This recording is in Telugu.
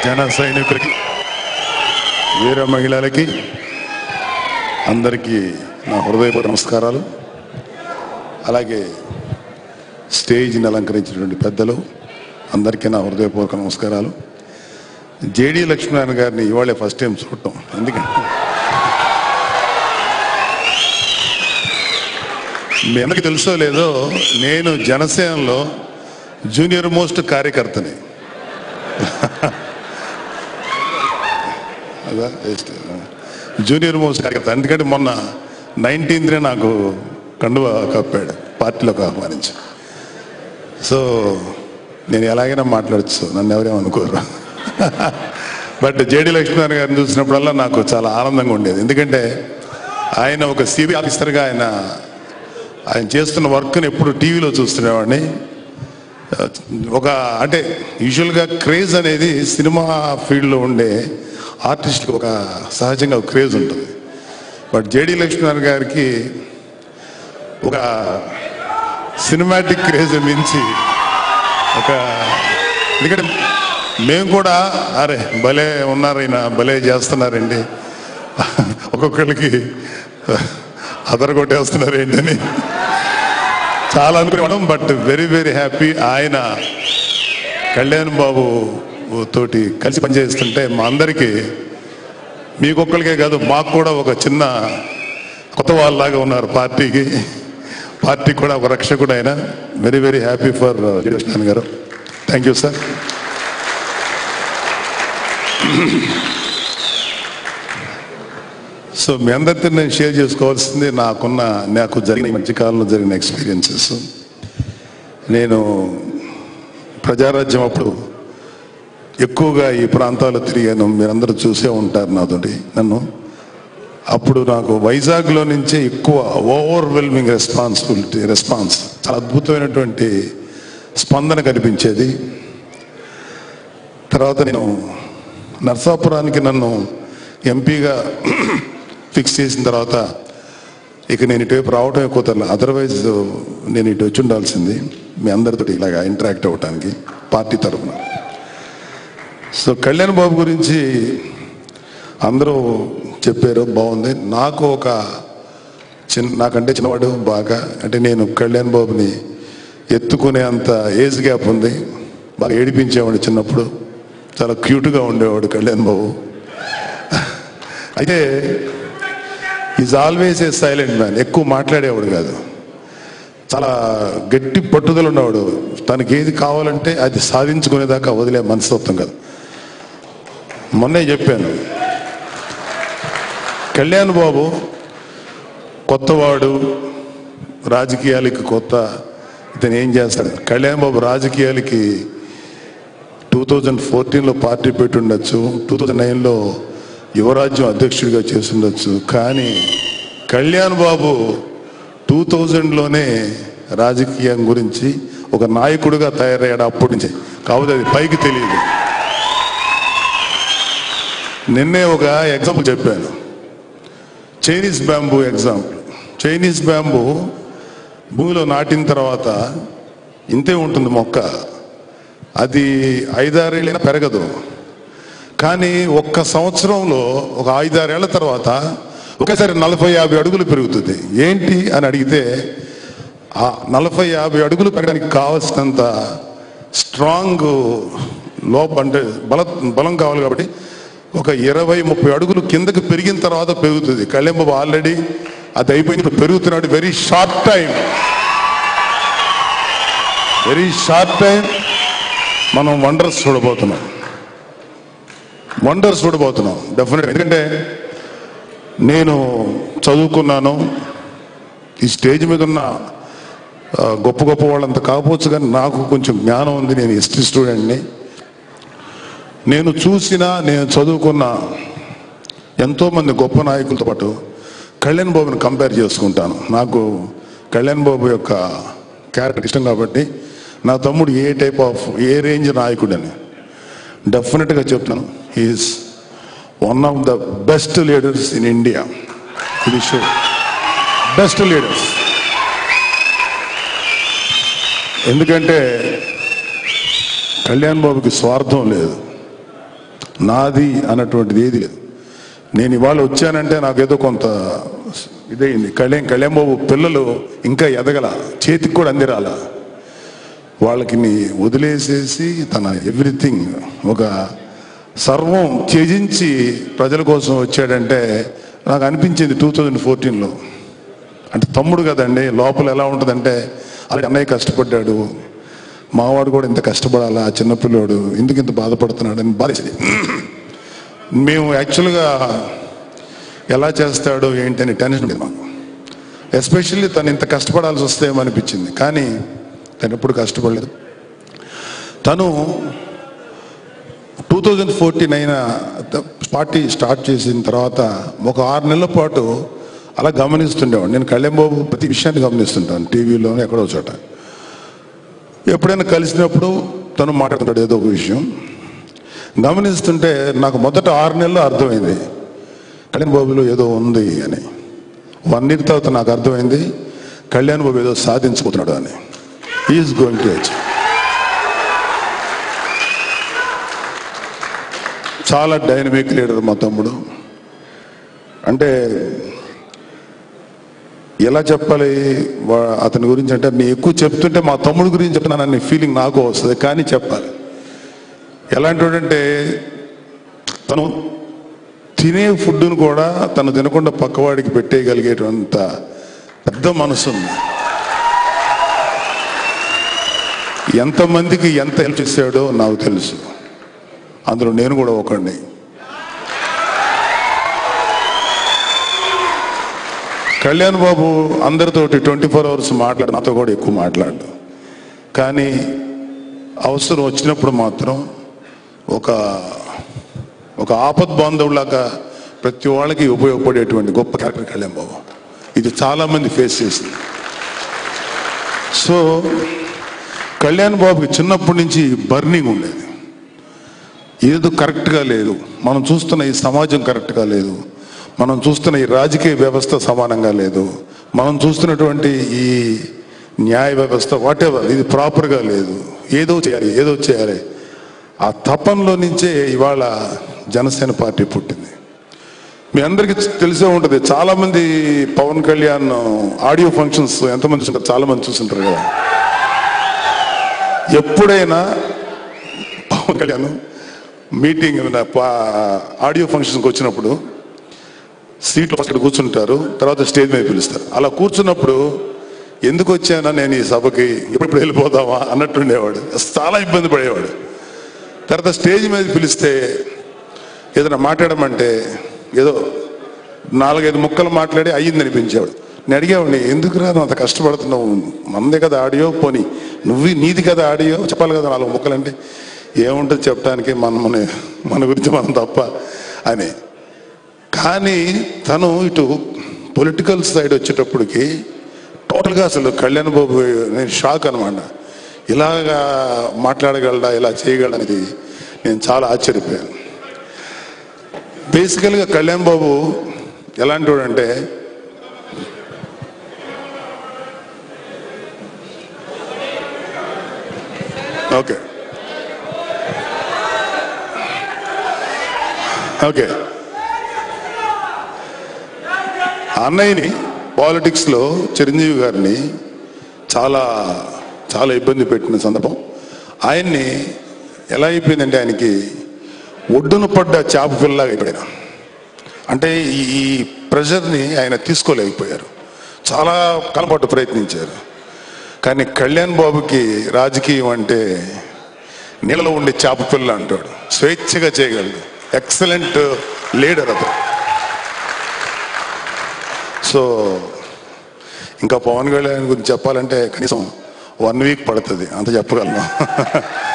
జన సైనికులకి వీర మహిళలకి అందరికీ నా హృదయపూర్వక నమస్కారాలు అలాగే స్టేజ్ని అలంకరించినటువంటి పెద్దలు అందరికీ నా హృదయపూర్వక నమస్కారాలు జేడి లక్ష్మీనారాయణ గారిని ఇవాళే ఫస్ట్ టైం చూడటం ఎందుకంటే మీ అందరికీ తెలుసో లేదో నేను జనసేనలో జూనియర్ మోస్ట్ కార్యకర్తని అదా జస్ట్ జూనియర్ మోస్ట్ కార్యకర్త ఎందుకంటే మొన్న నైన్టీన్త్నే నాకు కండువ కప్పాడు పార్టీలోకి ఆహ్వానించి సో నేను ఎలాగైనా మాట్లాడచ్చు నన్ను ఎవరేమనుకోరు బట్ జేడి లక్ష్మీనారాయణ గారిని చూసినప్పుడల్లా నాకు చాలా ఆనందంగా ఉండేది ఎందుకంటే ఆయన ఒక సిబి ఆఫీసర్గా ఆయన ఆయన చేస్తున్న వర్క్ని ఎప్పుడు టీవీలో చూస్తునేవాడిని ఒక అంటే యూజువల్గా క్రేజ్ అనేది సినిమా ఫీల్డ్లో ఉండే ఆర్టిస్ట్కి ఒక సహజంగా ఒక క్రేజ్ ఉంటుంది బట్ జేడి లక్ష్మీనారాయణ గారికి ఒక సినిమాటిక్ క్రేజ్ మించి ఒక ఎందుకంటే మేము కూడా అరే భలే ఉన్నారు ఈయన భలే చేస్తున్నారండి ఒక్కొక్కరికి అదర కొట్టేస్తున్నారు ఏంటని చాలా అనుకునేవాళ్ళం బట్ వెరీ వెరీ హ్యాపీ ఆయన కళ్యాణ్ బాబు తోటి కలిసి పనిచేస్తుంటే మా అందరికీ మీకొక్కరికే కాదు మాకు కూడా ఒక చిన్న కొత్త వాళ్ళలాగా ఉన్నారు పార్టీకి పార్టీ కూడా ఒక రక్షకుడు ఆయన very very happy for Jayakrishnan garu thank you sir so మీ అందరితో నేను షేర్ చేసుకోవాల్సింది నాకున్న నాకు జరిగిన ఈ మధ్యకాలంలో జరిగిన ఎక్స్పీరియన్సెస్ నేను ప్రజారాజ్యం అప్పుడు ఎక్కువగా ఈ ప్రాంతాల్లో తిరిగాను మీరందరూ చూసే ఉంటారు నాతోటి నన్ను అప్పుడు నాకు వైజాగ్లో నుంచే ఎక్కువ ఓవర్వెల్మింగ్ రెస్పాన్సిబిలిటీ రెస్పాన్స్ చాలా అద్భుతమైనటువంటి స్పందన కనిపించేది తర్వాత నేను నర్సాపురానికి నన్ను ఎంపీగా ఫిక్స్ చేసిన తర్వాత ఇక నేను ఇటువైపు రావటం ఎక్కువ తరలి అదర్వైజ్ నేను ఇటు వచ్చి ఉండాల్సింది మీ అందరితో ఇలాగా ఇంటరాక్ట్ అవ్వటానికి పార్టీ తరఫున సో కళ్యాణ్ బాబు గురించి అందరూ చెప్పారు బాగుంది నాకు ఒక చిన్న నాకంటే చిన్నవాడు బాగా అంటే నేను కళ్యాణ్ బాబుని ఎత్తుకునే అంత ఏజ్ గ్యాప్ ఉంది బాగా ఏడిపించేవాడు చిన్నప్పుడు చాలా క్యూట్గా ఉండేవాడు కళ్యాణ్ బాబు అయితే is always a silent man ఎక్కువ మాట్లాడేవాడు కాదు చాలా గట్టి పట్టుదల ఉన్నవాడు తనకి ఏది కావాలంటే అది సాధించుకునేదాకా వదిలే మనస్తత్వం కాదు మొన్నే చెప్పాను కళ్యాణ్ బాబు కొత్తవాడు రాజకీయాలకి కొత్త ఇతను ఏం చేస్తాడు కళ్యాణ్ బాబు రాజకీయాలకి టూ థౌజండ్ ఫోర్టీన్లో పార్టీ పెట్టి ఉండొచ్చు టూ థౌజండ్ నైన్లో యువరాజ్యం అధ్యక్షుడిగా చేస్తుండొచ్చు కానీ కళ్యాణ్ బాబు టూ థౌజండ్లోనే రాజకీయం గురించి ఒక నాయకుడిగా తయారయ్యాడు అప్పటి నుంచి కాకపోతే అది పైకి తెలియదు నిన్నే ఒక ఎగ్జాంపుల్ చెప్పాను Chinese bamboo example Chinese bamboo భూమిలో నాటిన తర్వాత ఇంతే ఉంటుంది మొక్క అది ఐదారేళ్ళైనా పెరగదు కానీ ఒక్క సంవత్సరంలో ఒక ఐదారేళ్ల తర్వాత ఒకేసారి నలభై యాభై అడుగులు పెరుగుతుంది ఏంటి అని అడిగితే ఆ నలభై యాభై అడుగులు పెరగడానికి కావలసినంత స్ట్రాంగ్ లోప అంటే బల బలం కావాలి కాబట్టి ఒక ఇరవై ముప్పై అడుగులు కిందకి పెరిగిన తర్వాత పెరుగుతుంది కళ్యాణ్ బాబు ఆల్రెడీ అది అయిపోయింది ఇప్పుడు పెరుగుతున్నాడు very short time very short time మనం వండర్స్ చూడబోతున్నాం వండర్స్ చూడబోతున్నాం డెఫినెట్ ఎందుకంటే నేను చదువుకున్నాను ఈ స్టేజ్ మీద ఉన్న ఆ, గొప్ప గొప్ప వాళ్ళంత కాకపోవచ్చు కానీ నాకు కొంచెం జ్ఞానం ఉంది నేను హిస్టరీ స్టూడెంట్ని నేను చూసిన నేను చదువుకున్న ఎంతోమంది గొప్ప నాయకులతో పాటు కళ్యాణ్ బాబుని కంపేర్ చేసుకుంటాను నాకు కళ్యాణ్ బాబు యొక్క క్యారెక్టర్ ఇష్టం కాబట్టి నా తమ్ముడు a type of a range నాయకుడని డెఫినెట్గా చెప్తాను is one of the best leaders in India ఇది షో బెస్ట్ లీడర్స్ ఎందుకంటే కళ్యాణ్ బాబుకి స్వార్థం లేదు నాది అన్నటువంటిది ఏది లేదు నేను ఇవాళ వచ్చానంటే నాకేదో కొంత ఇదైంది కళ్యాణ్ కళ్యాణ్ బాబు పిల్లలు ఇంకా ఎదగల చేతికి కూడా అందిరాల వాళ్ళకి ని వదిలేసేసి తన ఎవ్రీథింగ్ ఒక సర్వం త్యజించి ప్రజల కోసం వచ్చాడంటే నాకు అనిపించింది టూ థౌజండ్ ఫోర్టీన్లో అంటే తమ్ముడు కదండి లోపల ఎలా ఉంటుందంటే అది అన్నయ్య కష్టపడ్డాడు మావాడు కూడా ఇంత కష్టపడాలా ఆ చిన్నపిల్లోడు ఎందుకు ఇంత బాధపడుతున్నాడు అని బాధేసింది మేము యాక్చువల్గా ఎలా చేస్తాడో ఏంటి అని టెన్షన్ ఉంది మాకు ఎస్పెషల్లీ తను ఇంత కష్టపడాల్సి వస్తేమో అనిపించింది కానీ తను ఎప్పుడు కష్టపడలేదు తను టూ థౌజండ్ ఫోర్టీన్ అయిన పార్టీ స్టార్ట్ చేసిన తర్వాత ఒక ఆరు నెలల పాటు అలా గమనిస్తుండేవాడు నేను కళ్యాణబాబు ప్రతి విషయాన్ని గమనిస్తుంటాను టీవీలో ఎక్కడో చోట ఎప్పుడైనా కలిసినప్పుడు తను మాట్లాడుతాడు ఏదో ఒక విషయం గమనిస్తుంటే నాకు మొదట ఆరు నెలలు అర్థమైంది కళ్యాణ్ బాబులో ఏదో ఉంది అని వన్ ఇయర్ తర్వాత నాకు అర్థమైంది కళ్యాణ్ బాబు ఏదో సాధించబోతున్నాడు అని ఈజ్ గోయింగ్ టు అచీవ్ చాలా డైనమిక్ లీడర్ మా తమ్ముడు అంటే ఎలా చెప్పాలి వా- అతని గురించి అంటే నేను ఎక్కువ చెప్తుంటే మా తమ్ముడు గురించి చెప్తున్నానని ఫీలింగ్ నాకు వస్తుంది కానీ చెప్పాలి ఎలాంటి అంటే తను తినే ఫుడ్ను కూడా తను తినకుండా పక్కవాడికి పెట్టేయగలిగేటంత పెద్ద మనసు ఉంది ఎంతమందికి ఎంత హెల్ప్ చేశాడో నాకు తెలుసు అందులో నేను కూడా ఒకడిని కళ్యాణ్ బాబు అందరితోటి ట్వంటీ ఫోర్ అవర్స్ మాట్లాడు నాతో కూడా ఎక్కువ మాట్లాడు కానీ అవసరం వచ్చినప్పుడు మాత్రం ఒక ఒక ఆపద్ బాంధవులాగా ప్రతి వాళ్ళకి ఉపయోగపడేటువంటి గొప్ప క్యారెక్టర్ కళ్యాణ్ బాబు ఇది చాలా మంది ఫేస్ చేసింది సో కళ్యాణ్ బాబుకి చిన్నప్పటి నుంచి బర్నింగ్ ఉండేది ఏదో కరెక్ట్గా లేదు మనం చూస్తున్న ఈ సమాజం కరెక్ట్గా లేదు మనం చూస్తున్న ఈ రాజకీయ వ్యవస్థ సమానంగా లేదు మనం చూస్తున్నటువంటి ఈ న్యాయ వ్యవస్థ వాటెవర్ ఇది ప్రాపర్గా లేదు ఏదో చేయాలి ఏదో చేయాలి ఆ తపంలో నుంచే ఇవాళ జనసేన పార్టీ పుట్టింది మీ అందరికీ తెలిసే ఉంటుంది చాలా మంది పవన్ కళ్యాణ్ ఆడియో ఫంక్షన్స్ ఎంతమంది చూస్తుంటారు చాలా మంది చూస్తుంటారు కదా ఎప్పుడైనా పవన్ కళ్యాణ్ మీటింగ్ ఆడియో ఫంక్షన్కి వచ్చినప్పుడు సీట్లో ఫస్ట్ కూర్చుంటారు తర్వాత స్టేజ్ మీద పిలుస్తారు అలా కూర్చున్నప్పుడు ఎందుకు వచ్చానా నేను ఈ సభకి ఎప్పుడు వెళ్ళిపోదామా అన్నట్టుండేవాడు చాలా ఇబ్బంది పడేవాడు తర్వాత స్టేజ్ మీద పిలిస్తే ఏదైనా మాట్లాడమంటే ఏదో నాలుగైదు ముక్కలు మాట్లాడి అయ్యింది అనిపించేవాడు నేను అడిగేవాడిని ఎందుకు రా నువ్వు అంత కష్టపడుతున్నావు మనదే కదా ఆడియో పోని నువ్వు నీది కదా ఆడియో చెప్పాలి కదా నాలుగు ముక్కలు అంటే ఏముంటుంది చెప్పడానికి మన మన మన గురించి మనం తప్ప అని కానీ తను ఇటు పొలిటికల్ సైడ్ వచ్చేటప్పటికి టోటల్గా అసలు కళ్యాణ్ బాబు నేను షాక్ అనమాట ఇలాగా మాట్లాడగలడా ఇలా చేయగలడా అనేది నేను చాలా ఆశ్చర్యపోయాను బేసికల్గా కళ్యాణ్ బాబు ఎలాంటి వాడంటే ఓకే ఓకే అన్నయ్యని పాలిటిక్స్ లో చిరంజీవి గారిని చాలా చాలా ఇబ్బంది పెట్టిన సందర్భం ఆయన్ని ఎలా అయిపోయిందంటే ఆయనకి ఒడ్డున పడ్డ చేప పిల్లలాగా అయిపోయాడు అంటే ఈ ఈ ప్రెషర్ని ఆయన తీసుకోలేకపోయారు చాలా కాలం పాటు ప్రయత్నించారు కానీ కళ్యాణ్ బాబుకి రాజకీయం అంటే నీళ్ళలో ఉండే చేప పిల్ల అంటాడు స్వేచ్ఛగా చేయగలడు ఎక్సలెంట్ లీడర్ అతను సో ఇంకా పవన్ కళ్యాణ్ గురించి చెప్పాలంటే కనీసం వన్ వీక్ పడుతుంది అంత చెప్పగలను